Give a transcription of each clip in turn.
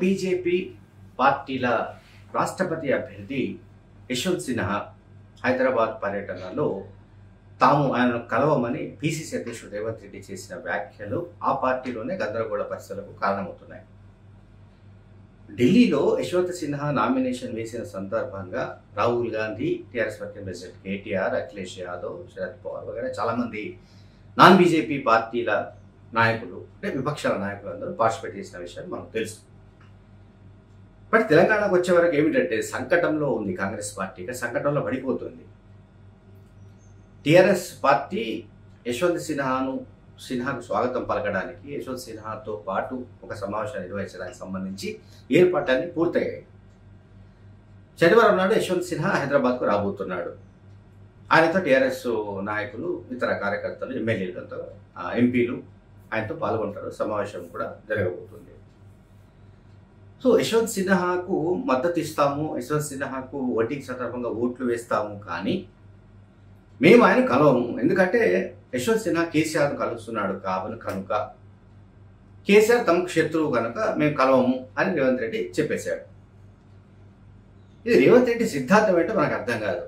BJP పార్టీల రాష్ట్రపతి అభ్యర్థి యశ్వంత్ సిన్హా హైదరాబాద్ పర్యటనలో తాము ఆయనను కలవమని పిసిసి అధ్యక్షుడు రేవంత్ రెడ్డి చేసిన వ్యాఖ్యలు ఆ పార్టీలోనే గందరగోళ పరిస్థితులకు కారణమవుతున్నాయి ఢిల్లీలో యశ్వంత్ సిన్హా నామినేషన్ వేసిన సందర్భంగా Rahul Gandhi TRS working president KTR Akhilesh Yadav Sharad Pawar వగైరా చాలామంది నాన్ బీజేపీ పార్టీల నాయకులు అంటే విపక్షాల నాయకులు అందరూ పార్టిసిపేట్ చేసిన విషయాన్ని మనకు తెలుసు బట్ తెలంగాణకు వచ్చే వరకు ఏమిటంటే సంకటంలో ఉంది కాంగ్రెస్ పార్టీ ఇక సంకటంలో పడిపోతుంది టిఆర్ఎస్ పార్టీ యశ్వంత్ సిన్హాను సిన్హాకు స్వాగతం పలకడానికి యశ్వంత్ సిన్హాతో పాటు ఒక సమావేశాన్ని నిర్వహించడానికి సంబంధించి ఏర్పాట్లన్నీ పూర్తయ్యాయి శనివారం నాడు యశ్వంత్ సిన్హా హైదరాబాద్కు రాబోతున్నాడు ఆయనతో టీఆర్ఎస్ నాయకులు ఇతర కార్యకర్తలు ఎమ్మెల్యేలతో ఎంపీలు ఆయనతో పాల్గొంటారు సమావేశం కూడా జరగబోతుంది సో యశ్వంత్ సిన్హాకు మద్దతు ఇస్తాము యశ్వంత్ సిన్హాకు ఓటింగ్ సందర్భంగా ఓట్లు వేస్తాము కానీ మేము ఆయన కలవము ఎందుకంటే యశ్వంత్ సిన్హా కేసీఆర్ను కలుస్తున్నాడు కావున కనుక కేసీఆర్ తమకు శత్రువు కనుక మేము కలవము అని రేవంత్ రెడ్డి చెప్పేశాడు ఇది రేవంత్ రెడ్డి సిద్ధాంతం ఏంటో మనకు అర్థం కాదు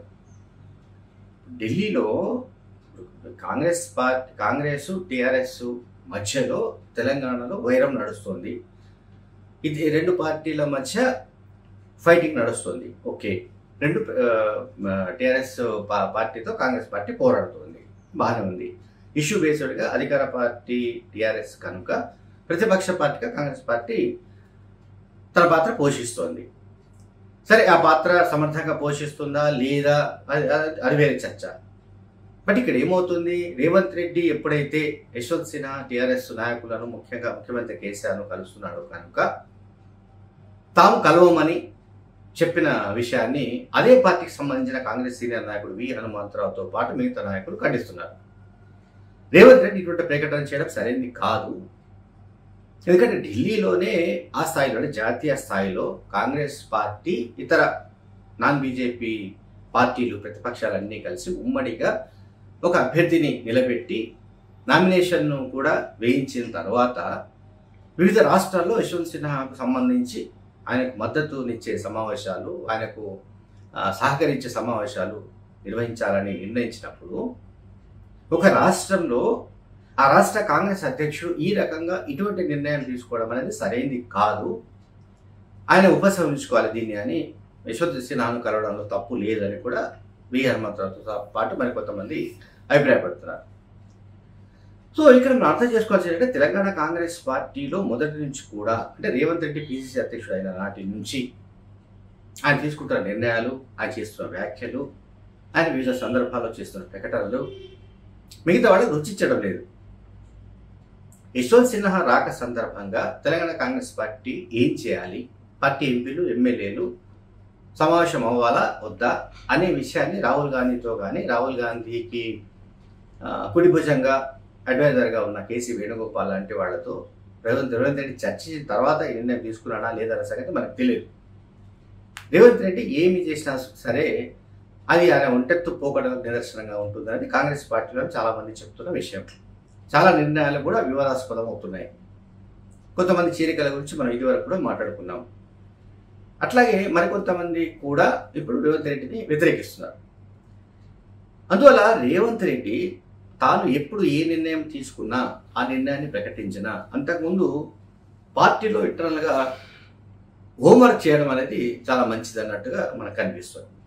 ఢిల్లీలో కాంగ్రెస్ పార్టీ కాంగ్రెస్ టిఆర్ఎస్ మధ్యలో తెలంగాణలో వైరం నడుస్తుంది ఇది రెండు పార్టీల మధ్య ఫైటింగ్ నడుస్తుంది ఓకే రెండు టిఆర్ఎస్ పార్టీతో కాంగ్రెస్ పార్టీ పోరాడుతుంది బాగానే ఉంది ఇష్యూ బేస్డ్గా అధికార పార్టీ టిఆర్ఎస్ కనుక ప్రతిపక్ష పార్టీగా కాంగ్రెస్ పార్టీ తన పాత్ర పోషిస్తోంది సరే ఆ పాత్ర సమర్థంగా పోషిస్తుందా లేదా అది అది- అది వేరే చర్చ బట్ ఇక్కడ ఏమవుతుంది రేవంత్ రెడ్డి ఎప్పుడైతే యశ్వంత్ సిన్హా టిఆర్ఎస్ నాయకులను ముఖ్యంగా ముఖ్యమంత్రి కేసీఆర్ను కలుస్తున్నాడు కనుక తాము కలవమని చెప్పిన విషయాన్ని అదే పార్టీకి సంబంధించిన కాంగ్రెస్ సీనియర్ నాయకుడు వి హనుమంతరావుతో పాటు మిగతా నాయకులు ఖండిస్తున్నారు రేవంత్ రెడ్డి ఇటువంటి ప్రకటన చేయడం సరైనది కాదు ఎందుకంటే ఢిల్లీలోనే ఆ స్థాయిలోనే జాతీయ స్థాయిలో కాంగ్రెస్ పార్టీ ఇతర నాన్ బీజేపీ పార్టీలు ప్రతిపక్షాలన్నీ కలిసి ఉమ్మడిగా ఒక అభ్యర్థిని నిలబెట్టి నామినేషన్ను కూడా వేయించిన తర్వాత వివిధ రాష్ట్రాల్లో యశ్వంత్ సిన్హాకు సంబంధించి ఆయనకు మద్దతునిచ్చే సమావేశాలు ఆయనకు ఆ, సహకరించే సమావేశాలు నిర్వహించాలని నిర్ణయించినప్పుడు ఒక రాష్ట్రంలో ఆ రాష్ట్ర కాంగ్రెస్ అధ్యక్షుడు ఈ రకంగా ఇటువంటి నిర్ణయం తీసుకోవడం అనేది సరైనది కాదు ఆయన ఉపసంహరించుకోవాలి దీన్ని అని యశ్వంత్ సిన్హాను కలవడంలో తప్పు లేదని కూడా వి హనుమంతరావుతో పాటు మరి కొంతమంది అభిప్రాయపడుతున్నారు సో ఇక్కడ మనం అర్థం చేసుకోవాల్సి ఏంటంటే తెలంగాణ కాంగ్రెస్ పార్టీలో మొదటి నుంచి కూడా అంటే రేవంత్ రెడ్డి పిసిసి అధ్యక్షుడు అయిన నాటి నుంచి ఆయన తీసుకుంటున్న నిర్ణయాలు ఆయన చేస్తున్న వ్యాఖ్యలు ఆయన వివిధ సందర్భాల్లో చేస్తున్న ప్రకటనలు మిగతా వాళ్ళకి రుచించడం లేదు యశ్వంత్ సిన్హా రాక సందర్భంగా తెలంగాణ కాంగ్రెస్ పార్టీ ఏం చేయాలి పార్టీ ఎంపీలు ఎమ్మెల్యేలు సమావేశం అవ్వాలా వద్దా అనే విషయాన్ని రాహుల్ గాంధీతో కానీ రాహుల్ గాంధీకి ఆ, కుడి భుజంగా అడ్వైజర్గా ఉన్న కేసీ వేణుగోపాల్ లాంటి వాళ్ళతో రేవంత్ రేవంత్ రెడ్డి చర్చించిన తర్వాత ఈ నిర్ణయం తీసుకున్నాడా లేదన్న సంగతి మనకు తెలియదు రేవంత్ రెడ్డి ఏమి చేసినా సరే అది ఆయన ఒంటెత్తు పోకడం నిదర్శనంగా ఉంటుందని కాంగ్రెస్ పార్టీలో చాలా మంది చెప్తున్న విషయం చాలా నిర్ణయాలు కూడా వివాదాస్పదం అవుతున్నాయి కొంతమంది చీరికల గురించి మనం ఇదివరకు కూడా మాట్లాడుకున్నాం అట్లాగే మరికొంతమంది కూడా ఇప్పుడు రేవంత్ రెడ్డిని వ్యతిరేకిస్తున్నారు అందువల్ల రేవంత్ రెడ్డి తాను ఎప్పుడు ఏ నిర్ణయం తీసుకున్నా ఆ నిర్ణయాన్ని ప్రకటించినా అంతకుముందు పార్టీలో ఇంటర్నల్గా హోంవర్క్ చేయడం అనేది చాలా మంచిది అన్నట్టుగా మనకు కనిపిస్తుంది